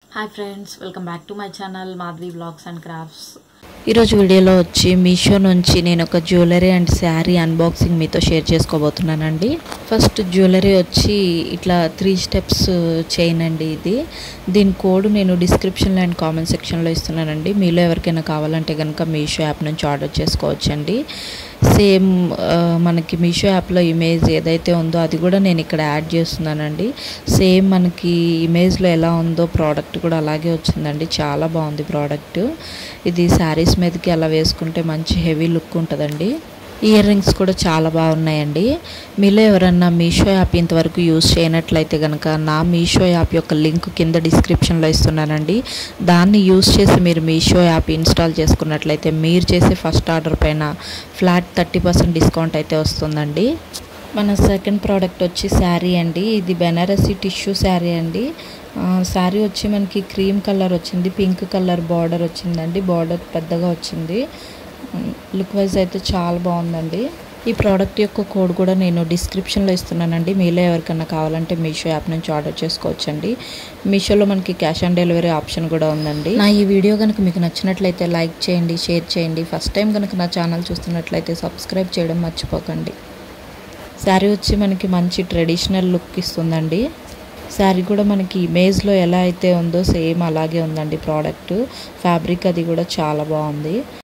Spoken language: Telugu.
hi friends welcome back to my channel Madhavi blogs and crafts ఈరోజు వీడియోలో వచ్చి మీషో నుంచి నేను ఒక జ్యువెలరీ అండ్ శారీ అన్బాక్సింగ్ మీతో షేర్ చేసుకోబోతున్నానండి ఫస్ట్ జ్యువెలరీ వచ్చి ఇట్లా త్రీ స్టెప్స్ చైన్ అండి ఇది దీని కోడ్ నేను డిస్క్రిప్షన్లో అండ్ కామెంట్ సెక్షన్లో ఇస్తున్నానండి మీలో ఎవరికైనా కావాలంటే కనుక మీషో యాప్ నుంచి ఆర్డర్ చేసుకోవచ్చండి సేమ్ ఆ, మనకి మీషో యాప్లో ఇమేజ్ ఏదైతే ఉందో అది కూడా నేను ఇక్కడ యాడ్ చేస్తున్నానండి సేమ్ మనకి ఇమేజ్లో ఎలా ఉందో ప్రోడక్ట్ కూడా అలాగే వచ్చిందండి చాలా బాగుంది ప్రోడక్ట్ ఇది శారీస్ మీదకి అలా వేసుకుంటే మంచి హెవీ లుక్ ఉంటుందండి ఇయర్ రింగ్స్ కూడా చాలా బాగున్నాయండి మీలో ఎవరన్నా మీషో యాప్ ఇంతవరకు యూజ్ చేయనట్లయితే కనుక నా మీషో యాప్ యొక్క లింక్ కింద డిస్క్రిప్షన్లో ఇస్తున్నానండి దాన్ని యూజ్ చేసి మీరు మీషో యాప్ ఇన్స్టాల్ చేసుకున్నట్లయితే మీరు చేసే ఫస్ట్ ఆర్డర్ పైన ఫ్లాట్ థర్టీ పర్సెంట్ డిస్కౌంట్ అయితే వస్తుందండి మన సెకండ్ ప్రోడక్ట్ వచ్చి శారీ అండి ఇది బెనారసి టిష్యూ శారీ అండి ఆ, శారీ వచ్చి మనకి క్రీమ్ కలర్ వచ్చింది పింక్ కలర్ బార్డర్ వచ్చిందండి బార్డర్ పెద్దగా వచ్చింది లుక్ వైజ్ అయితే చాలా బాగుందండి ఈ ప్రోడక్ట్ యొక్క కోడ్ కూడా నేను డిస్క్రిప్షన్లో ఇస్తున్నానండి మీలో ఎవరికైనా కావాలంటే మీషో యాప్ నుంచి ఆర్డర్ చేసుకోవచ్చండి మీషోలో మనకి క్యాష్ ఆన్ డెలివరీ ఆప్షన్ కూడా ఉందండి నా ఈ వీడియో కనుక మీకు నచ్చినట్లయితే లైక్ చేయండి షేర్ చేయండి ఫస్ట్ టైం కనుక నా ఛానల్ చూస్తున్నట్లయితే సబ్స్క్రైబ్ చేయడం మర్చిపోకండి శారీ వచ్చి మనకి మంచి ట్రెడిషనల్ లుక్ ఇస్తుందండి శారీ కూడా మనకి ఇమేజ్లో ఎలా అయితే ఉందో సేమ్ అలాగే ఉందండి ప్రోడక్ట్ ఫ్యాబ్రిక్ అది కూడా చాలా బాగుంది